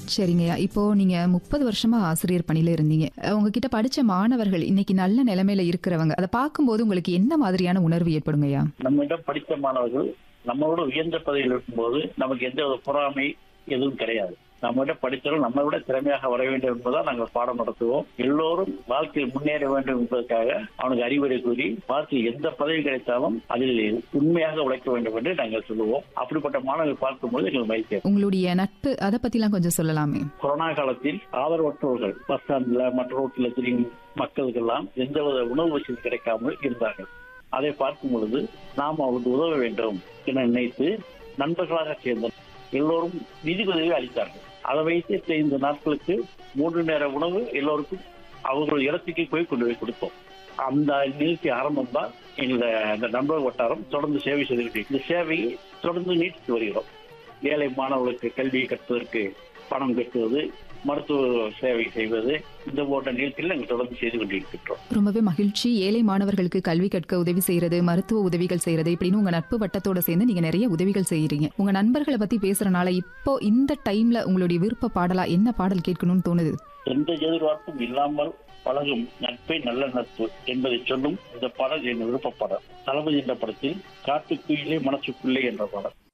சரிங்கய்யா இப்போ நீங்க முப்பது வருஷமா ஆசிரியர் பணியில இருந்தீங்க அஹ் உங்ககிட்ட படிச்ச மாணவர்கள் இன்னைக்கு நல்ல நிலைமையில இருக்கிறவங்க அதை பார்க்கும்போது உங்களுக்கு என்ன மாதிரியான உணர்வு ஏற்படுங்கய்யா நம்மிடம் படித்த மாணவர்கள் நம்மளோட உயர்ந்த பதவியில் இருக்கும்போது நமக்கு எந்த ஒரு பொறாமை எதுவும் கிடையாது நம்மகிட்ட படித்தவர்கள் நம்மை விட திறமையாக வர வேண்டும் என்பதால் நாங்கள் பாடம் நடத்துவோம் எல்லோரும் வாழ்க்கையில் முன்னேற வேண்டும் என்பதற்காக அவனுக்கு அறிவுரை கூறி வாழ்க்கையில் எந்த பதவி கிடைத்தாலும் அதில் உண்மையாக உழைக்க வேண்டும் என்று நாங்கள் சொல்லுவோம் அப்படிப்பட்ட மாணவர்கள் பார்க்கும்போது எங்கள் மகிழ்ச்சி உங்களுடைய நட்பு அதை பத்திலாம் கொஞ்சம் சொல்லலாமே கொரோனா காலத்தில் ஆதரவற்றவர்கள் பஸ் ஸ்டாண்ட்ல மற்ற ரோட்டில் திரியும் மக்களுக்கெல்லாம் எந்தவித உணவு வசதி கிடைக்காமல் இருந்தார்கள் அதை பார்க்கும் பொழுது நாம் அவருக்கு உதவ வேண்டும் என நினைத்து நண்பர்களாக சேர்ந்த எல்லோரும் நிதி உதவி அளித்தார்கள் அதை வைத்து இந்த நாட்களுக்கு மூன்று நேர உணவு எல்லோருக்கும் அவர்கள் இடத்துக்கு போய் கொண்டு போய் கொடுத்தோம் அந்த நிகழ்ச்சி ஆரம்பம் தான் எங்களோட இந்த நண்பர் வட்டாரம் தொடர்ந்து சேவை செய்துகிட்டு இந்த சேவையை தொடர்ந்து நீட்டித்து வருகிறோம் ஏழை மாணவர்களுக்கு கல்வியை கற்பதற்கு பணம் கட்டுவது மருத்துவ சேவை செய்வது இந்த போன்ற நிகழ்ச்சிகள் நாங்கள் தொடர்ந்து செய்து கொண்டிருக்கின்றோம் ரொம்பவே மகிழ்ச்சி ஏழை மாணவர்களுக்கு கல்வி கற்க உதவி செய்யறது மருத்துவ உதவிகள் செய்யறது இப்படின்னு உங்க நட்பு வட்டத்தோட சேர்ந்து நீங்க நிறைய உதவிகள் செய்யறீங்க உங்க நண்பர்களை பத்தி பேசுறனால இப்போ இந்த டைம்ல உங்களுடைய விருப்ப பாடலா என்ன பாடல் கேட்கணும்னு தோணுது எந்த எதிர்பார்ப்பும் இல்லாமல் பழகும் நட்பே நல்ல நட்பு என்பதை சொல்லும் இந்த பாடல் என் விருப்ப பாடல் தளபதி என்ற படத்தில் காட்டுக்குயிலே மனசுக்குள்ளே என்ற பாடல்